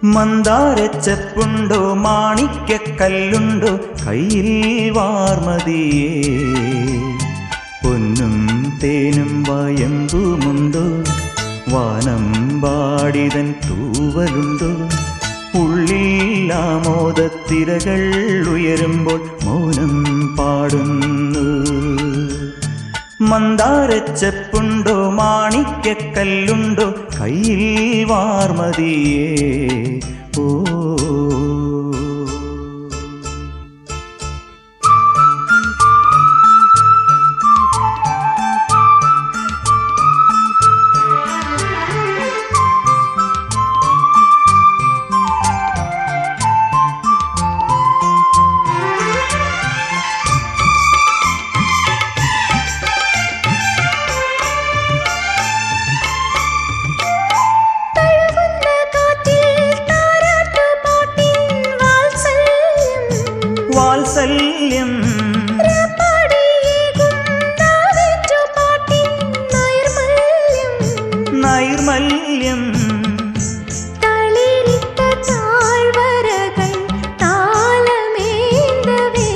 മന്ദാരച്ചെപ്പുണ്ടോ മാണിക്കല്ലുണ്ടോ കയ്യിൽ വാർമതിയേ പൊന്നും തേനും വയമ്പുമുണ്ടോ വാനം പാടിതൻ തൂവലുണ്ടോ ഉള്ളിൽ ആമോദത്തിരകൾ ഉയരുമ്പോൾ മൗനം പാടുന്നു മന്ദാരച്ചെപ്പുണ്ടോ മാണിക്കല്ലുണ്ടോ കയ്യിൽ വാർമതിയേ ഓ തഴുകുന്ന കാറ്റിൽ താരാട്ടുപാട്ടിൻ വാത്സല്യം. വാത്സല്യം രാപ്പാടിയേകും താരാട്ടുപാട്ടിൻ നൈർമല്യം. നൈർമല്യം തളിരിട്ട താഴ്വരകൾ താളമേന്തവേ.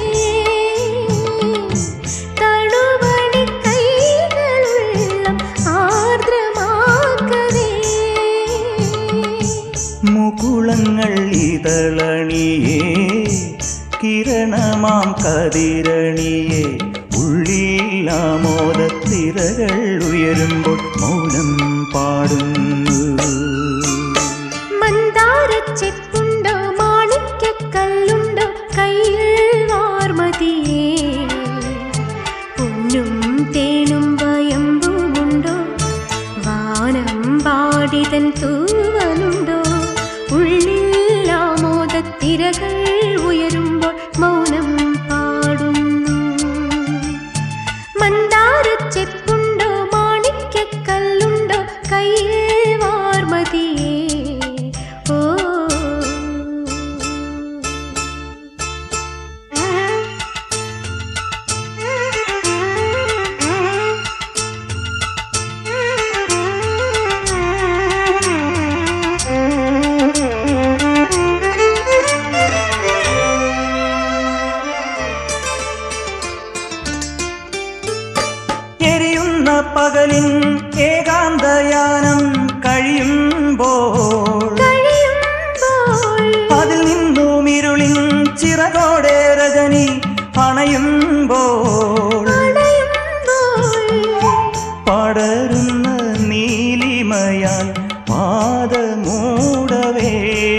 തഴുവണി കൈകളുള്ളം ആർദ്രമാക്കവേ മുകുളങ്ങൾ ഇതളണിയേ കിരണമാം കതിരണിയേ ഉള്ളിൽ ആമോദത്തിരകൾ ഉയരുമ്പോൾ മൗനം പാടുന്നു മന്ദാരച്ചെപ്പുണ്ടോ മാണിക്കല്ലുണ്ടോ കയ്യിൽ വാർമതിയേ പൊന്നും തേനും വയമ്പുമുണ്ടോ വാനം പാടിതൻ തൂവലുണ്ടോ ഉള്ളിൽ ആമോദത്തിരകൾ ഉയരുമ്പോൾ മൗനം പാടുന്നു മന്ദാരച്ചെപ്പുണ്ടോ മാണിക്കല്ലുണ്ടോ കയ്യിൽ വാർമതിയേ ഓ എരിയുന്ന പകലിൻ ഏകാന്തയാനം കഴിയുമ്പോൾ കഴിയുമ്പോൾ അതിൽ നിന്നും ഇരുളിൻ ചിറകോടെ രജനി അണയുമ്പോൾ അണയുമ്പോൾ പടരുന്ന നീലിമയാൽ പാദമൂടവേ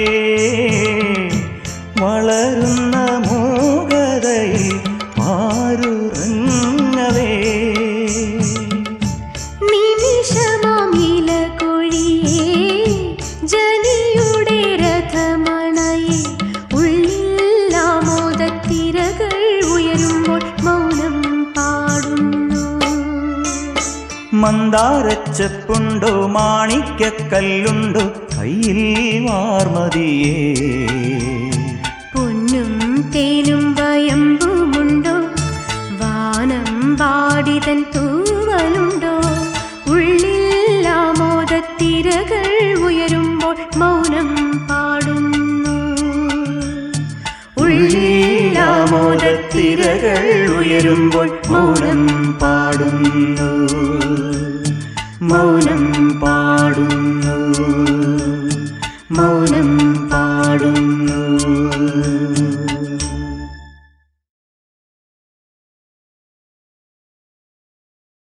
വളരുന്ന മൂകതയിൽ പാരുറങ്ങവേ നിമിഷമാമില കൊഴിയേ ജനിയുടെ രഥമണയെ ഉള്ളിൽ ആമോദത്തിരകൾ ഉയരുമ്പോൾ മൗനം പാടുന്നു മന്ദാരച്ചെപ്പുണ്ടോ മാണിക്കല്ലുണ്ടോ കയ്യിൽ വാർമതിയേ പൊന്നും തേനും വയമ്പുമുണ്ടോ വാനം പാടിതൻ തൂവലുണ്ടോ ഉള്ളിൽ ആമോദത്തിരകൾ ഉയരുമ്പോൾ മൗനം പാടുന്നു ഉള്ളിൽ ആമോദത്തിരകൾ ഉയരുമ്പോൾ മൗനം പാടുന്നു മൗനം പാടുന്നു മൗനം പാടുന്നു